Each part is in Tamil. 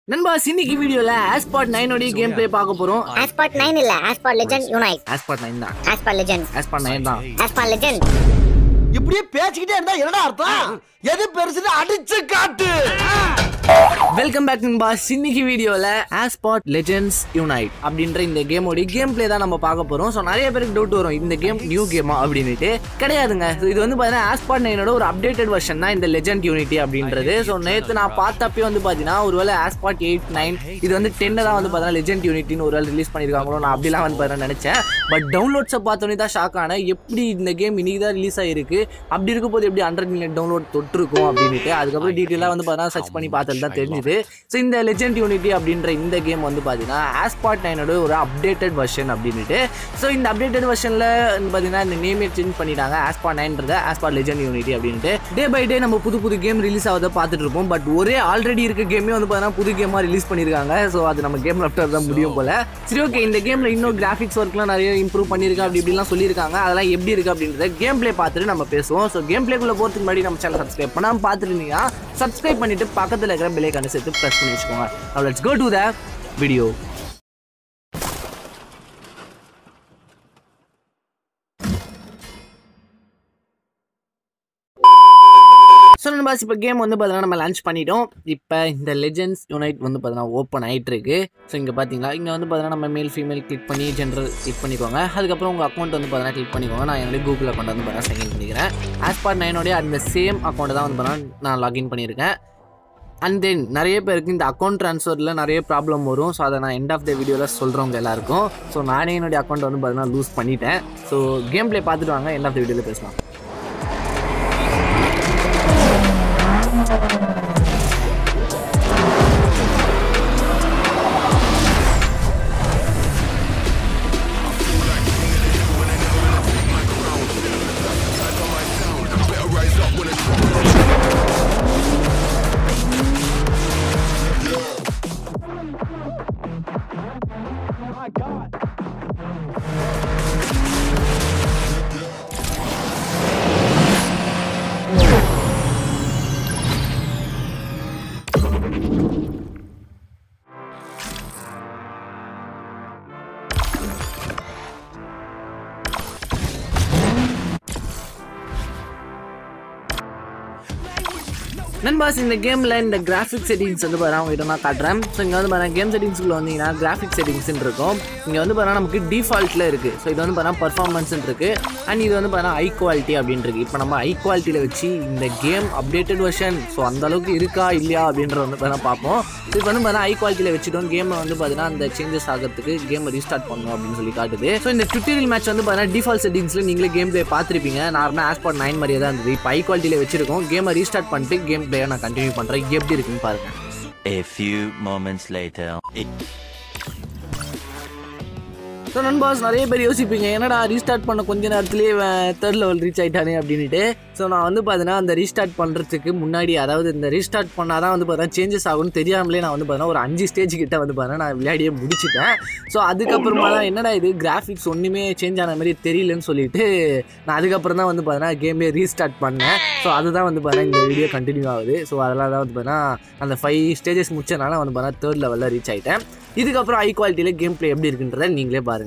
நண்பா இன்னைக்கு வீடியோல ஆஸ்பாட் நைனோடைய கேம் பிளே பார்க்க போறோம் ஆஸ்பாட் நைன் இல்ல Asphalt legend unite Asphalt nine தான் ஆஸ்பாட் லெஜண்ட் ஆஸ்பாட் நைன் தான் ஆஸ்பாட் லெஜண்ட் இப்படியே பேசிக்கிட்டே இருந்தா என்னடா அர்த்தம் எது பெருசுன்னு அடிச்சு காட்டு வெல்கம் பேக் நண்பா இன்னைக்கு வீடியோல ஆஸ்பாட் லெஜெண்ட்ஸ் யுனைட் அப்படின்ற இந்த கேமோட கேம் பிளே தான் நம்ம பார்க்க போறோம் ஸோ நிறைய பேருக்கு டவுட் வரும் இந்த கேம் நியூ கேமா அப்படின்னுட்டு கிடையாதுங்க So இது வந்து பார்த்தீங்கன்னா ஆஸ்பாட் நைனோட ஒரு அப்டேட்டட் வெர்ஷன் தான் இந்த லெஜெண்ட் யூனிட்டி அப்படின்றது ஸோ நேற்று நான் பார்த்தப்பே வந்து பார்த்தீங்கன்னா ஒருவேளை ஆஸ்பாட் எயிட் நைன் இது வந்து டென்னை தான் வந்து பார்த்தீங்கன்னா லெஜெண்ட் யூனிட்டின்னு ஒரு வேலை ரிலீஸ் பண்ணியிருக்காங்களோ நான் அப்படிலாம் வந்து பார்த்தீங்கன்னா நினைச்சேன் பட் டவுன்லோட்ஸை பார்த்தோன்னே தான் ஷாக் ஆனேன் எப்படி இந்த கேம் இன்னைக்கு தான் ரிலீஸ் ஆயிருக்கு அப்படி இருக்கும் போது எப்படி ஹண்ட்ரட் மில்லியன் டவுன்லோட் தொட்டிருக்கும் அப்படின்ட்டு அதுக்கப்புறம் டீட்டெயிலாக வந்து பார்த்தீங்கன்னா சர்ச் பண்ணி பார்த்தது தான் தெரிஞ்சுது ஸோ இந்த லெஜெண்ட் யூனிட்டி அப்படின்ற இந்த கேம் வந்து பார்த்தீங்கன்னா ஆஸ்பாட் நைனோட ஒரு அப்டேட்டட் வெர்ஷன் அப்படின்ட்டு ஸோ இந்த அப்டேட்டட் வெர்ஷனில் வந்து பார்த்தீங்கன்னா இந்த நேமே சேஞ்ச் பண்ணிட்டாங்க ஆஸ்பா நைன்றத ஆஸ்பா லெஜெண்ட் யூனிட்டி அப்படின்ட்டு டே பை டே நம்ம புது புது கேம் ரிலீஸ் ஆகிறத பார்த்துட்டு இருப்போம் பட் ஒரே ஆல்ரெடி இருக்க கேமே வந்து பார்த்தீங்கன்னா புது கேமாக ரிலீஸ் பண்ணியிருக்காங்க ஸோ அது நம்ம கேம் லெஃப்டர் தான் முடியும் போல சரி ஓகே இந்த கேமில் இன்னும் கிராஃபிக்ஸ் ஒர்க்லாம் நிறைய இம்ப்ரூவ் பண்ணியிருக்கா அப்படி இப்படிலாம் சொல்லியிருக்காங்க அதெல்லாம் எப்படி இருக்கு அப்படின்றத கேம் ப்ளே பார்த்துட்டு நம்ம பேசுவோம் ஸோ கேம் ப்ளேக்குள்ளே போகிறதுக்கு முன்னாடி நம்ம சேனல் சப்ஸ்கிரைப் பண்ணாமல் பார்த்துருந்தீங்கன்னா சப்ஸ்கிரைப் பண்ணிட்டு பக்கத்தில் இருக்கிற பெல்லை கண்டு சேர்த்து ப்ரெஸ் பண்ணி வச்சுக்கோங்க now let's go to the video so நண்பாஸ் இப்போ கேம் வந்து பார்த்தீங்கன்னா நம்ம லான்ச் பண்ணிட்டோம் இப்போ இந்த லெஜெண்ட்ஸ் யுனைட் வந்து பார்த்தீங்கன்னா ஓப்பன் ஆகிட்டு இருக்கு ஸோ இங்கே பார்த்தீங்களா இங்கே வந்து பார்த்தீங்கன்னா நம்ம மேல் ஃபீமேல் கிளிக் பண்ணி ஜென்ரல் கிளிக் பண்ணிக்கோங்க அதுக்கப்புறம் உங்கள் அக்கௌண்ட் வந்து பார்த்தீங்கன்னா கிளிக் பண்ணிக்கோங்க நான் என்னுடைய கூகுள் அக்கௌண்ட் வந்து பார்த்தீங்கன்னா சைன் பண்ணிக்கிறேன் ஆஸ்பாட் நைனோடைய அந்த சேம் அக்கௌண்ட் தான் வந்து பார்த்தீங்கன்னா நான் லாகின் பண்ணியிருக்கேன் அண்ட் தென் நிறைய பேருக்கு இந்த அக்கௌண்ட் ட்ரான்ஸ்ஃபரில் நிறைய ப்ராப்ளம் வரும் ஸோ அதை நான் எண்ட் ஆஃப் த வீடியோவில் சொல்கிறவங்க எல்லாருக்கும் ஸோ நானே என்னுடைய அக்கௌண்ட் வந்து பார்த்தீங்கன்னா லூஸ் பண்ணிட்டேன் ஸோ கேம் ப்ளே பார்த்துட்டு வாங்க எண்ட் ஆஃப் த வீடியோவில் பேசலாம் நண்பாஸ் இந்த கேமில் இந்த கிராஃபிக் செட்டிங்ஸ் வந்து பாரு அவங்க நான் காட்டுறேன் ஸோ இங்கே வந்து பாருங்க கேம் செட்டிங்ஸ்க்குள்ள வந்தீங்கன்னா கிராஃபிக் செட்டிங்ஸ்னு இருக்கும் இங்கே வந்து பாருங்க நமக்கு டிஃபால்ட்டில் இருக்குது ஸோ இது வந்து பாருங்க பர்ஃபார்மன்ஸ் இருக்குது அண்ட் இது வந்து பாருங்க ஹை குவாலிட்டி அப்படின்னு இருக்கு இப்போ நம்ம ஹை குவாலிட்டியில் வச்சு இந்த கேம் அப்டேட்டட் வெர்ஷன் ஸோ அந்த அளவுக்கு இருக்கா இல்லையா அப்படின்றத வந்து பாருங்க பார்ப்போம் இப்போ வந்து பாருங்க ஹை குவாலிட்டியில் வச்சுட்டோம் கேமை வந்து பார்த்தீங்கன்னா அந்த சேஞ்சஸ் ஆகிறதுக்கு கேமை ரீஸ்டார்ட் பண்ணணும் அப்படின்னு சொல்லி காட்டுது ஸோ இந்த டுட்டோரியல் மேட்ச் வந்து பாருங்க டிஃபால்ட் செட்டிங்ஸில் நீங்களே கேம் பிளே பார்த்துருப்பீங்க நார்மலாக ஆஸ்பாட் நைன் மாதிரியே தான் இருந்தது இப்போ ஹை குவாலிட்டியில் வச்சிருக்கோம் கேமை ரீஸ்டார்ட் பண்ணிட்டு கேம் பிளேயை நான் கண்டினியூ பண்ணுறேன் எப்படி இருக்குன்னு பாருங்க A few moments later. So நண்பாஸ் நிறைய பேர் யோசிப்பீங்க என்னடா ரீஸ்டார்ட் பண்ண கொஞ்ச நேரத்துலேயே தேர்ட் லெவல் ரீச் ஆயிட்டானே அப்படின்ட்டு ஸோ நான் வந்து பார்த்தீங்கன்னா அந்த ரீஸ்டார்ட் பண்ணுறதுக்கு முன்னாடி அதாவது இந்த ரீஸ்டார்ட் பண்ணால் தான் வந்து பார்த்தீங்கன்னா சேஞ்சஸ் ஆகும்னு தெரியாமலே நான் வந்து பார்த்தீங்கன்னா ஒரு அஞ்சு ஸ்டேஜ் கிட்ட வந்து பார்த்தீங்கன்னா நான் விளையாடியே முடிச்சிட்டேன் ஸோ அதுக்கப்புறமா தான் என்னடா இது கிராஃபிக்ஸ் ஒன்றுமே சேஞ்ச் ஆன மாதிரி தெரியலன்னு சொல்லிட்டு நான் அதுக்கப்புறம் தான் வந்து பார்த்தீங்கன்னா கேமே ரீஸ்டார்ட் பண்ணேன் ஸோ அதுதான் வந்து பார்த்தீங்கன்னா இந்த வீடியோ கண்டினியூ ஆகுது ஸோ அதெல்லாம் தான் வந்து பார்த்தீங்கன்னா அந்த ஃபைவ் ஸ்டேஜஸ் முடிச்சனால வந்து பார்த்தீங்கன்னா தேர்ட் லெவலில் ரீச் ஆகிட்டேன் இதுக்கப்புறம் ஹை குவாலிட்டியில் கேம் பிளே எப்படி இருக்குன்றத நீங்களே பாருங்க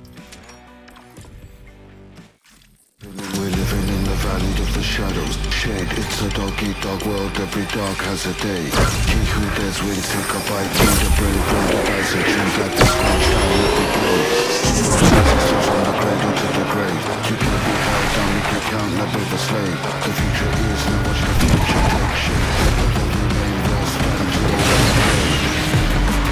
We're living in the valley of the shadows. Shade, it's a dog eat dog world. Every dog has a day. He who dares wins, take a bite. Be the brave, roll the dice and choose like the scorch down with the blade. Ancestors from the cradle to the grave. You can't be held down, you can count, never the slave. The future is now, watch the future take shape. The will remain well spent until the last day.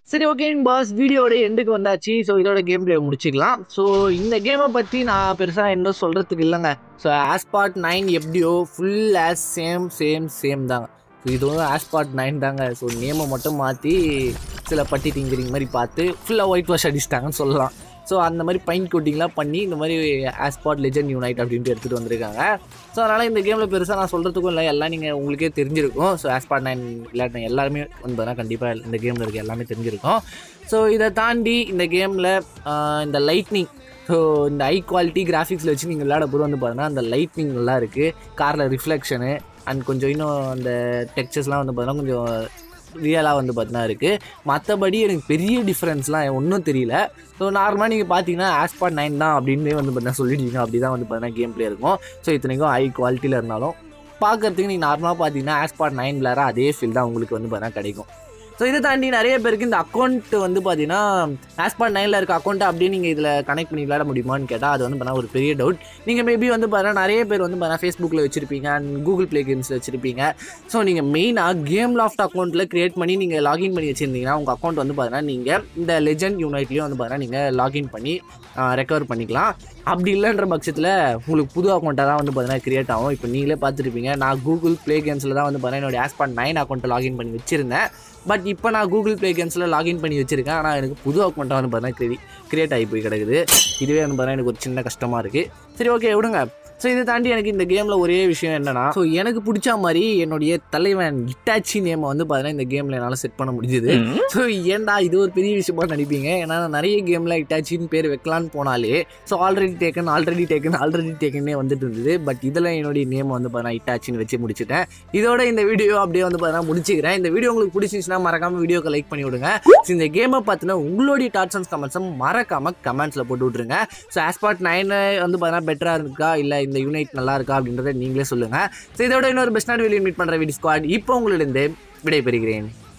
சரி ஓகே பாஸ் வீடியோட எண்டுக்கு வந்தாச்சு ஸோ இதோட கேம் பிளே முடிச்சுக்கலாம் ஸோ இந்த கேமை பற்றி நான் பெருசாக என்ன சொல்கிறதுக்கு இல்லைங்க ஸோ ஆஸ்பாட் நைன் எப்படியோ full as same same same தாங்க ஸோ இது வந்து ஆஸ்பாட் நைன் தாங்க ஸோ நேமை மட்டும் மாற்றி சில பட்டி திங்கிறீங்க மாதிரி பார்த்து ஃபுல்லாக ஒயிட் வாஷ் அடிச்சிட்டாங்கன்னு சொல்லலாம் ஸோ அந்த மாதிரி பைன் கோட்டிங்லாம் பண்ணி இந்த மாதிரி ஆஸ்பாட் லெஜண்ட் யுனைட் அப்படின்ட்டு எடுத்துகிட்டு வந்திருக்காங்க ஸோ அதனால் இந்த கேமில் பெருசாக நான் சொல்கிறதுக்கும் இல்லை எல்லாம் நீங்கள் உங்களுக்கே தெரிஞ்சிருக்கும் ஸோ ஆஸ்பாட் நைன் இல்லாட்டின எல்லாருமே வந்து பார்த்தா கண்டிப்பாக இந்த கேமில் இருக்க எல்லாமே தெரிஞ்சிருக்கும் ஸோ இதை தாண்டி இந்த கேமில் இந்த லைட்னிங் ஸோ இந்த ஹை குவாலிட்டி கிராஃபிக்ஸில் வச்சு நீங்கள் விளையாட போது வந்து பார்த்தீங்கன்னா அந்த லைட்னிங் நல்லா இருக்குது காரில் ரிஃப்ளெக்ஷனு அண்ட் கொஞ்சம் இன்னும் அந்த டெக்ஸ்சர்ஸ்லாம் வந்து பார்த்தீங்கன்னா கொஞ்சம் ரியலாக வந்து பார்த்தீங்கன்னா இருக்குது மற்றபடி எனக்கு பெரிய டிஃப்ரென்ஸ்லாம் ஒன்றும் தெரியல ஸோ நார்மலாக நீங்கள் பார்த்தீங்கன்னா ஆஸ்பாட் நைன் தான் அப்படின்னு வந்து பார்த்தீங்கன்னா சொல்லிடுவீங்க அப்படி தான் வந்து பார்த்தீங்கன்னா கேம் ப்ளே இருக்கும் ஸோ இத்தனைக்கும் ஹை குவாலிட்டியில் இருந்தாலும் பார்க்கறதுக்கு நீங்கள் நார்மலாக பார்த்தீங்கன்னா ஆஸ்பாட் நைன் விளாட அதே ஃபீல் தான் உங்களுக்கு வந்து பார்த்தீங்கன்னா கிடைக்கும் ஸோ இதை தாண்டி நிறைய பேருக்கு இந்த அக்கௌண்ட் வந்து பார்த்தீங்கன்னா ஆஸ்பாட் நைனில் இருக்க அக்கௌண்ட்டை அப்படியே நீங்கள் இதில் கனெக்ட் பண்ணி விளையாட முடியுமான்னு கேட்டால் அது வந்து பார்த்தீங்கன்னா ஒரு பெரிய டவுட் நீங்கள் மேபி வந்து பார்த்தீங்கன்னா நிறைய பேர் வந்து பார்த்தீங்கன்னா ஃபேஸ்புக்கில் வச்சுருப்பீங்க அண்ட் கூகுள் ப்ளே கேம்ஸில் வச்சுருப்பீங்க ஸோ நீங்கள் மெயினாக கேம் லாஃப்ட் அக்கௌண்ட்டில் க்ரியேட் பண்ணி நீங்கள் லாகின் பண்ணி வச்சுருந்தீங்கன்னா உங்கள் அக்கௌண்ட் வந்து பார்த்தீங்கன்னா நீங்கள் இந்த லெஜண்ட் யூனைட்லேயும் வந்து பார்த்தீங்கன்னா நீங்கள் லாகின் பண்ணி ரெக்கவர் பண்ணிக்கலாம் அப்படி இல்லைன்ற பட்சத்தில் உங்களுக்கு புது அக்கௌண்ட்டாக தான் வந்து பார்த்தீங்கன்னா கிரியேட் ஆகும் இப்போ நீங்களே பார்த்துருப்பீங்க நான் கூகுள் ப்ளே கேம்ஸில் தான் வந்து பார்த்தீங்கன்னா என்னோட ஆஸ்பாட் நைன் அக்கௌண்ட்டை லாகின் பண்ணி வச்சிருந்தேன் பட் இப்போ நான் கூகுள் ப்ளே கேம்ஸில் லாகின் பண்ணி வச்சிருக்கேன் ஆனால் எனக்கு புது அக்கௌண்ட்டாக வந்து பார்த்தீங்கன்னா கிரி கிரியேட் ஆகி போய் கிடக்குது இதுவே வந்து பார்த்தீங்கன்னா எனக்கு ஒரு சின்ன கஷ்டமாக இருக்குது சரி ஓகே விடுங்க ஸோ இதை தாண்டி எனக்கு இந்த கேமில் ஒரே விஷயம் என்னன்னா ஸோ எனக்கு பிடிச்ச மாதிரி என்னுடைய தலைவன் இட்டாச்சி நேமை வந்து பார்த்தீங்கன்னா இந்த கேமில் என்னால் செட் பண்ண முடிஞ்சுது ஸோ ஏன்டா இது ஒரு பெரிய விஷயமா நினைப்பீங்க ஏன்னா நான் நிறைய கேமில் இட்டாச்சின்னு பேர் வைக்கலான்னு போனாலே so already taken already taken already டேக்கனே வந்துட்டு இருந்தது பட் இதில் என்னுடைய நேம் வந்து பார்த்தீங்கன்னா இட்டாச்சின்னு வச்சு முடிச்சிட்டேன் இதோட இந்த வீடியோ அப்படியே வந்து பார்த்தீங்கன்னா முடிச்சுக்கிறேன் இந்த வீடியோ உங்களுக்கு பிடிச்சிருந்துச்சுன்னா மறக்காம வீடியோக்கு லைக் பண்ணி விடுங்க So, இந்த கேமை பார்த்தினா உங்களுடைய டாட்ஸ் அண்ட் கமெண்ட்ஸை மறக்காம கமெண்ட்ஸில் போட்டு விட்ருங்க ஸோ ஆஸ்பாட் நைன் வந்து பார்த்தீங்கன்னா பெட்டராக இருக்கா இல்லை இந்த யூனைட் நல்லா இருக்கா அப்படின்றத நீங்களே சொல்லுங்கள் ஸோ இதோட இன்னொரு பெஸ்ட் நாட் வெளியே மீட் பண்ணுற வீடியோ ஸ்குவாட் இப்போ உங்களிடம் விடைபெறுகிறேன்